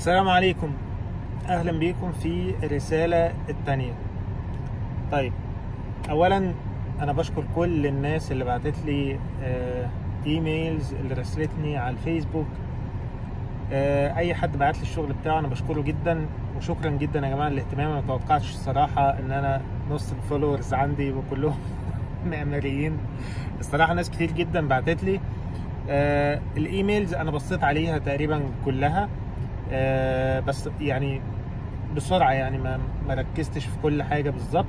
السلام عليكم اهلا بيكم في الرسالة التانية طيب اولا انا بشكر كل الناس اللي بعتت لي آه، ايميلز اللي راسلتني على الفيسبوك آه، اي حد بعت لي الشغل بتاعه انا بشكره جدا وشكرا جدا يا جماعه الاهتمام انا ما توقعتش الصراحه ان انا نص الفولورز عندي وكلهم معماريين الصراحه ناس كتير جدا بعتت لي آه الايميلز انا بصيت عليها تقريبا كلها آه بس يعني بسرعه يعني ما ما ركزتش في كل حاجه بالظبط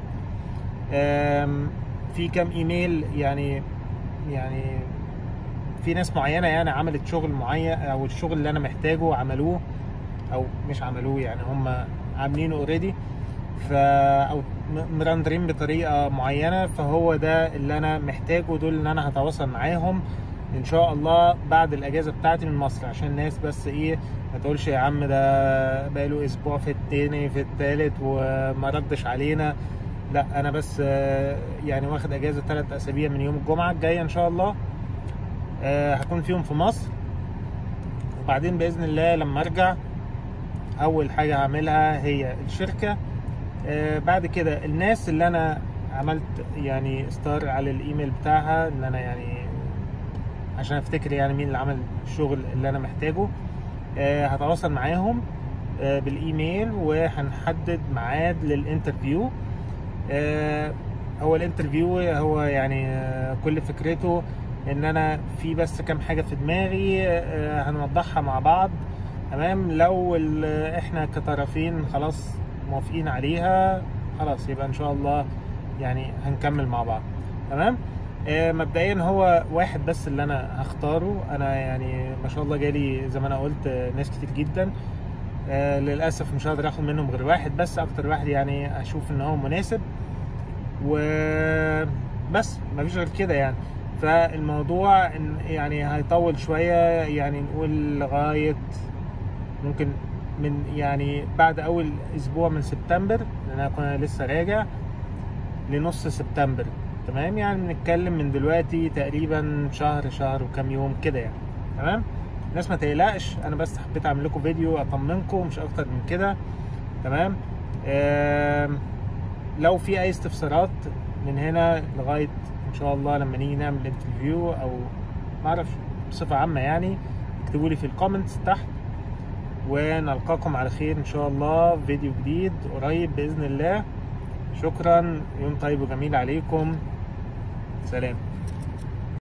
آم، في كام ايميل يعني يعني في ناس معينه يعني عملت شغل معين او الشغل اللي انا محتاجه عملوه او مش عملوه يعني هم عاملينه اوريدي ف او م- مرندرين بطريقه معينه فهو ده اللي انا محتاجه دول ان انا هتواصل معاهم ان شاء الله بعد الاجازه بتاعتي من مصر عشان الناس بس ايه ما تقولش يا عم ده بقاله اسبوع في التاني في التالت وما ردش علينا لا انا بس آه، يعني واخد اجازه ثلاث اسابيع من يوم الجمعه الجايه ان شاء الله آه، هكون فيهم في مصر وبعدين باذن الله لما ارجع اول حاجه هعملها هي الشركه آه، بعد كده الناس اللي انا عملت يعني ستار على الايميل بتاعها ان انا يعني عشان افتكر يعني مين اللي عمل الشغل اللي انا محتاجه آه، هتواصل معاهم آه، بالايميل وهنحدد ميعاد للانترفيو آه، هو الانترفيو هو يعني آه، كل فكرته ان انا في بس كام حاجه في دماغي آه، هنوضحها مع بعض تمام لو ال- احنا كطرفين خلاص موافقين عليها خلاص يبقى ان شاء الله يعني هنكمل مع بعض تمام آه، مبدئيا هو واحد بس اللي انا هختاره انا يعني ما شاء الله جالي زي ما انا قلت آه، ناس كتير جدا آه، للاسف مش هقدر اخد منهم غير واحد بس اكتر واحد يعني اشوف ان هو مناسب وبس مفيش غير كده يعني فالموضوع إن يعني هيطول شوية يعني نقول لغاية ممكن من يعني بعد أول أسبوع من سبتمبر لأن أنا كنا لسه راجع لنص سبتمبر تمام يعني بنتكلم من دلوقتي تقريبا شهر شهر وكام يوم كده يعني تمام الناس ما تقلقش انا بس حبيت اعمل لكم فيديو اطمنكم مش اكتر من كده تمام آم، لو في اي استفسارات من هنا لغايه ان شاء الله لما نيجي نعمل انترفيو او ما اعرفش بصفه عامه يعني اكتبوا لي في الكومنتس تحت ونلقاكم على خير ان شاء الله في فيديو جديد قريب باذن الله شكرا يوم طيب وجميل عليكم سلام